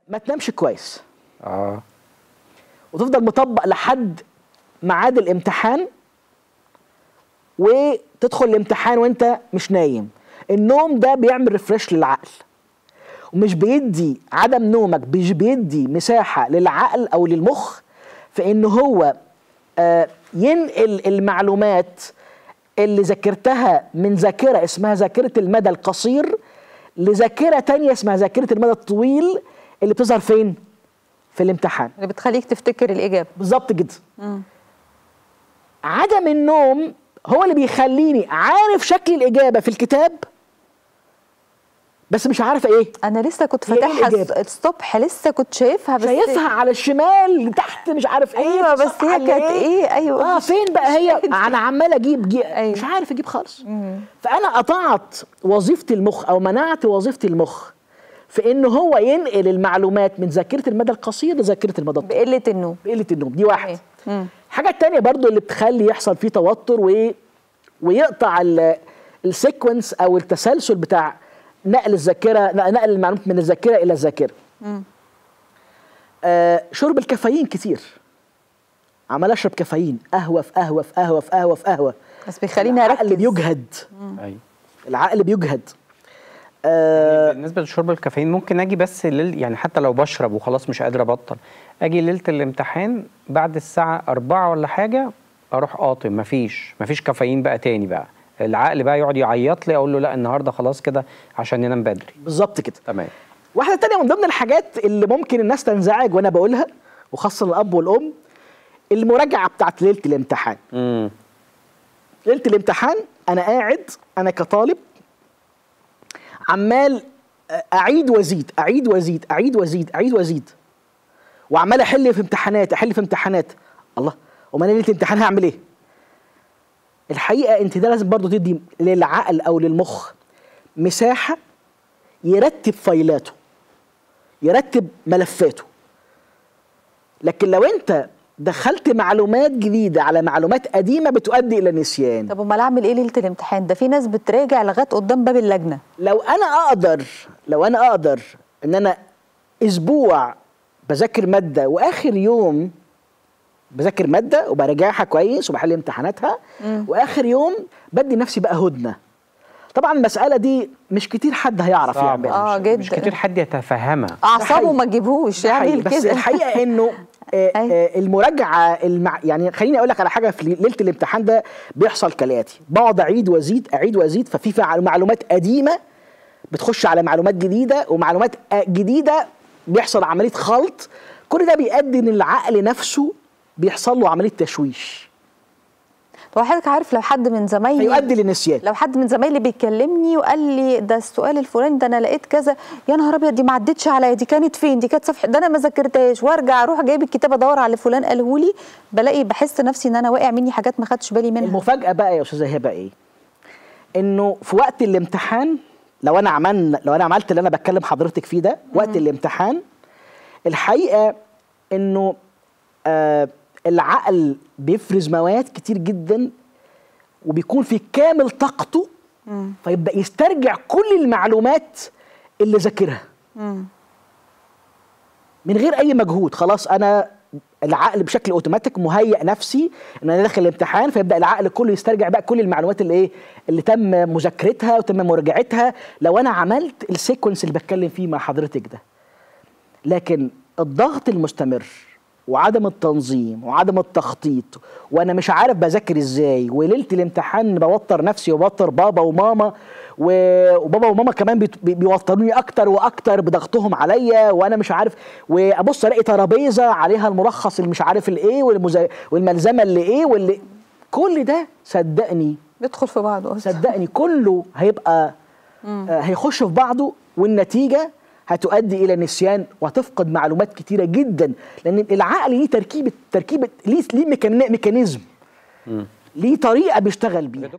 ما تنامش كويس اه وتفضل مطبق لحد ميعاد الامتحان وتدخل الامتحان وانت مش نايم النوم ده بيعمل ريفرش للعقل ومش بيدي عدم نومك مش بيدي مساحة للعقل أو للمخ في إن هو آه، ينقل المعلومات اللي ذاكرتها من ذاكرة اسمها ذاكرة المدى القصير لذاكرة تانية اسمها ذاكرة المدى الطويل اللي بتظهر فين؟ في الامتحان اللي بتخليك تفتكر الاجابه بالظبط كده عدم النوم هو اللي بيخليني عارف شكل الإجابة في الكتاب بس مش عارف ايه انا لسه كنت هي إيه فاتحها الإجابة؟ الصبح لسه كنت شايفها بس شايفها على الشمال تحت مش عارف ايه ايوه في بس الصفحة هي اللي كانت ايه ايوه اه فين بقى هي انا عمال اجيب جي... أيوة. مش عارف اجيب خالص فانا قطعت وظيفه المخ او منعت وظيفه المخ في ان هو ينقل المعلومات من ذاكره المدى القصير لذاكره المدى الطويل بقله النوم بقله النوم دي واحد مم. الحاجه التانية برضو اللي بتخلي يحصل فيه توتر و... ويقطع ال... السيكونس او التسلسل بتاع نقل الذاكره نقل المعلومات من الذاكره الى الذاكره آه شرب الكافيين كتير عمال اشرب كافيين قهوه في قهوه في قهوه في قهوه في قهوه بس بيخليني العقل اركز بيجهد ايوه العقل بيجهد آه بالنسبه لشرب الكافيين ممكن اجي بس ليل يعني حتى لو بشرب وخلاص مش قادر ابطل اجي ليله الامتحان بعد الساعه أربعة ولا حاجه اروح قاطم مفيش مفيش كافيين بقى تاني بقى العقل بقى يقعد يعيط لي اقول له لا النهارده خلاص كده عشان ننام بدري بالظبط كده تمام واحده تانية من ضمن الحاجات اللي ممكن الناس تنزعج وانا بقولها وخاصه الاب والام المراجعه بتاعت ليله الامتحان امم ليله الامتحان انا قاعد انا كطالب عمال اعيد وازيد اعيد وازيد اعيد وازيد اعيد وازيد وعمال احل في امتحانات احل في امتحانات الله امال أنا ليله الامتحان هعمل ايه الحقيقه انت ده لازم برضو تدي للعقل او للمخ مساحه يرتب فايلاته يرتب ملفاته لكن لو انت دخلت معلومات جديده على معلومات قديمه بتؤدي الى نسيان طب امال اعمل ايه ليله الامتحان ده في ناس بتراجع لغايه قدام باب اللجنه لو انا اقدر لو انا اقدر ان انا اسبوع بذاكر ماده واخر يوم بذاكر ماده وبراجعها كويس وبحل امتحاناتها واخر يوم بدي نفسي بقى هدنه طبعا المساله دي مش كتير حد هيعرف صعب يعملها آه، مش, جدا. مش كتير حد يتفهمها اعصابه حقيقي. ما تجيبهوش ده حقيقي. يعمل بس كده الحقيقه انه آه، أيوة. آه، المراجعه المع... يعني خليني اقول لك على حاجه في ليله الامتحان ده بيحصل كالاتي بقعد اعيد وازيد اعيد وازيد ففي فع- معلومات قديمه بتخش على معلومات جديده ومعلومات آه، جديده بيحصل عمليه خلط كل ده بيؤدي ان العقل نفسه بيحصل له عمليه تشويش طب حضرتك عارف لو حد من زمايلي فيؤدي للنسيان لو حد من زمايلي بيكلمني وقال لي ده السؤال الفلاني ده انا لقيت كذا يا نهار ابيض دي ما عدتش عليا دي كانت فين دي كانت صفحه ده انا ما ذاكرتهاش وارجع اروح جايب الكتاب ادور على اللي فلان قاله لي بلاقي بحس نفسي ان انا واقع مني حاجات ما خدتش بالي منها المفاجاه بقى يا استاذه هبه ايه انه في وقت الامتحان لو انا عملنا لو انا عملت اللي انا بتكلم حضرتك فيه ده وقت الامتحان الحقيقه انه آه العقل بيفرز مواد كتير جدا وبيكون في كامل طاقته فيبدا يسترجع كل المعلومات اللي ذاكرها من غير اي مجهود خلاص انا العقل بشكل اوتوماتيك مهيئ نفسي ان انا داخل الامتحان فيبدا العقل كله يسترجع بقى كل المعلومات اللي ايه اللي تم مذاكرتها وتم مراجعتها لو انا عملت السيكونس اللي بتكلم فيه مع حضرتك ده لكن الضغط المستمر وعدم التنظيم وعدم التخطيط وانا مش عارف بذاكر ازاي وليله الامتحان بوتر نفسي وبوتر بابا وماما و- وبابا وماما كمان بيت- بي- بيوتروني اكتر واكتر بضغطهم عليا وانا مش عارف وابص الاقي ترابيزه عليها الملخص اللي مش عارف الايه والمزا... والملزمه اللي ايه واللي كل ده صدقني بيدخل في بعضه أصلاً. صدقني كله هيبقى آه هيخش في بعضه والنتيجه هتؤدي الى نسيان وهتفقد معلومات كتيره جدا لان العقل ليه تركيبه تركيبه ليه ليه ميكاني- ميكانيزم ليه طريقه بيشتغل بيها